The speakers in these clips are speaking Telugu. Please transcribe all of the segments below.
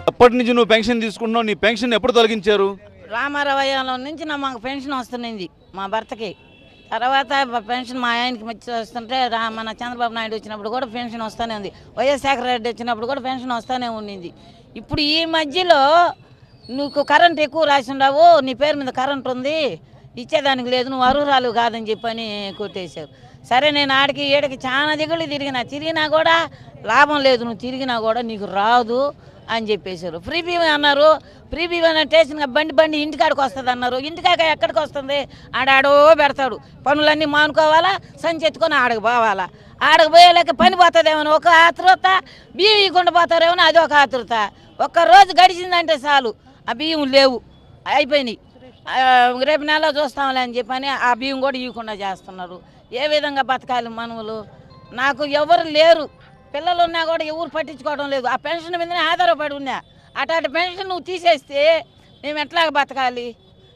ఎప్పటి నుంచి నువ్వు పెన్షన్ తీసుకుంటున్నావు నీ పెన్షన్ ఎప్పుడు తొలగించారు రామారావయంలో నుంచి నా మాకు పెన్షన్ వస్తున్నది మా భర్తకి తర్వాత బ- పెన్షన్ మా ఆయనకి వచ్చి వస్తుంటే రా మన చంద్రబాబు నాయుడు వచ్చినప్పుడు కూడా పెన్షన్ వస్తూనే ఉంది వైఎస్ఆర్ రెడ్డి వచ్చినప్పుడు కూడా పెన్షన్ వస్తూనే ఉండింది ఇప్పుడు ఈ మధ్యలో నువ్వు కరెంట్ ఎక్కువ రాసి ఉండవు నీ పేరు మీద కరెంట్ ఉంది ఇచ్చేదానికి లేదు నువ్వు అర్హురాలు కాదని చెప్పని కొట్టేశారు సరే నేను ఆడికి ఏడికి చాలా దిగులు తిరిగినా తిరిగినా కూడా లాభం లేదు నువ్వు తిరిగినా కూడా నీకు రాదు అని చెప్పేశారు ఫ్రీ బీమా అన్నారు ఫ్రీ బీమా స్టేషన్ బండి బండి ఇంటికాడికి వస్తుంది అన్నారు ఇంటికాక ఎక్కడికి వస్తుంది ఆడాడో పెడతాడు పనులన్నీ మానుకోవాలా సంచి ఎత్తుకొని ఆడకు పోవాలా ఆడకు పోయేలాక పని పోతుందేమో ఒక ఆతృత బియ్యం ఇవ్వకుండా పోతారేమో అది ఒక ఆతృత ఒక్క రోజు గడిచిందంటే చాలు ఆ బియ్యం లేవు అయిపోయినాయి ఆ, రేపు నెల చూస్తాంలే అని చెప్పని ఆ బియ్యం కూడా ఇవ్వకుండా చేస్తున్నారు ఏ విధంగా బతకాలి మనవులు నాకు ఎవరు లేరు పిల్లలు ఉన్నా కూడా ఎవరు పట్టించుకోవడం లేదు ఆ పెన్షన్ మీదనే ఆధారపడి ఉన్నా అట్లాంటి పెన్షన్ నువ్వు తీసేస్తే మేము ఎట్లా బతకాలి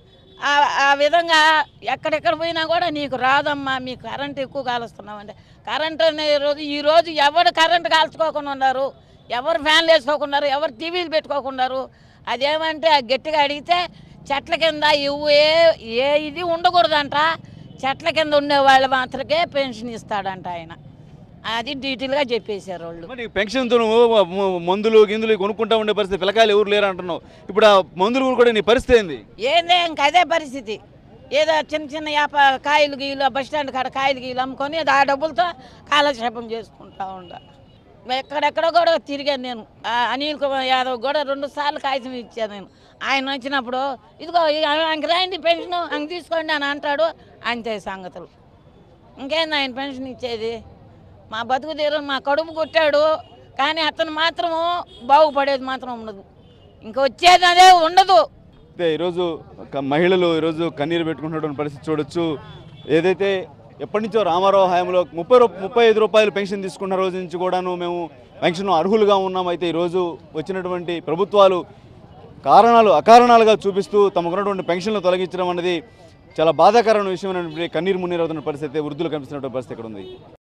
ఆ- ఆ విధంగా ఎక్కడెక్కడ పోయినా కూడా నీకు రాదమ్మా మీకు కరెంట్ ఎక్కువ కాలుస్తున్నామంటే కరెంట్ అనే రోజు ఈ రోజు ఎవరు కరెంట్ కాల్చుకోకుండా ఉన్నారు ఎవరు ఫ్యాన్లు వేసుకోకున్నారు ఎవరు టీవీలు పెట్టుకోకున్నారు అదేమంటే ఆ గట్టిగా అడిగితే చెట్ల కింద ఇవ్వు ఏ ఏ ఇది ఉండకూడదంట చెట్ల కింద ఉండే వాళ్ళు మాత్రమే పెన్షన్ ఇస్తాడంట ఆయన అది డీటెయిల్గా చెప్పేశారు వాళ్ళు మరి పెన్షన్తో నువ్వు మ- మందులు గిందులు కొనుక్కుంటా ఉండే పరిస్థితి పిల్లకాయలు ఎవరు లేరు అంటున్నావు ఇప్పుడు ఆ మందులు కూడా నీ పరిస్థితి ఏంది ఏందే ఇంక అదే పరిస్థితి ఏదో చిన్న చిన్న యాప కాయలు గీలు బస్ స్టాండ్ కాడ కాయలు గీలు అమ్ముకొని ఆ డబ్బులతో కాలక్షేపం చేసుకుంటా ఉండ ఎక్కడెక్కడ కూడా తిరిగాను నేను ఆ అనిల్ కుమార్ యాదవ్ కూడా రెండు సార్లు కాగితం ఇచ్చాను నేను ఆయన వచ్చినప్పుడు ఇదిగో ఆయనకి రాయండి పెన్షన్ ఆయన తీసుకోండి అని అంటాడు అంతే సంగతులు ఇంకేంది ఆయన పెన్షన్ ఇచ్చేది మా బతుకు తీరు మా కడుపు కొట్టాడు కానీ అతను మాత్రము బాగుపడేది మాత్రం ఉండదు ఇంకా వచ్చేది అదే ఉండదు అయితే ఈరోజు ఒక మహిళలు ఈరోజు కన్నీరు పెట్టుకుంటున్నటువంటి పరిస్థితి చూడొచ్చు ఏదైతే ఎప్పటి నుంచో రామారావు హయాంలో ముప్పై రూ ముప్పై ఐదు రూపాయలు పెన్షన్ తీసుకున్న రోజు నుంచి కూడాను మేము పెన్షన్ అర్హులుగా ఉన్నాం అయితే ఈరోజు వచ్చినటువంటి ప్రభుత్వాలు కారణాలు అకారణాలుగా చూపిస్తూ తమకున్నటువంటి పెన్షన్లు తొలగించడం అనేది చాలా బాధాకరమైన విషయం కన్నీరు మున్నీరు అవుతున్న పరిస్థితి వృద్ధులు కనిపిస్తున్నటువంటి పరిస్థితి ఇక్కడ ఉంది